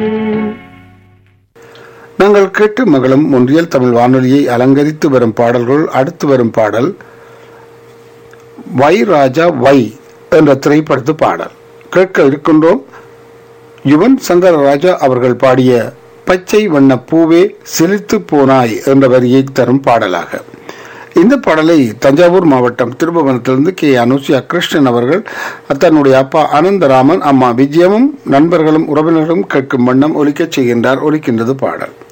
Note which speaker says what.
Speaker 1: நாங்கள் கேட்டு மகளும் ஒன்றியல் தமிழ் வானொலியை அலங்கரித்து வரும் பாடல்கள் அடுத்து வரும் பாடல் வை ராஜா வை என்ற திரைப்படத்து பாடல் கேட்க இருக்கின்றோம் யுவன் சங்கர ராஜா அவர்கள் பாடிய பச்சை வண்ண பூவே சிலித்து போனாய் என்ற வரியை தரும் பாடலாக இந்த பாடலை தஞ்சாவூர் மாவட்டம் திருபுவனத்திலிருந்து கே அனுசியா கிருஷ்ணன் அவர்கள் தன்னுடைய அப்பா அனந்தராமன் அம்மா விஜயமும் நண்பர்களும் உறவினர்களும் கேட்கும் வண்ணம் ஒலிக்கச் செய்கின்றார் ஒலிக்கின்றது பாடல்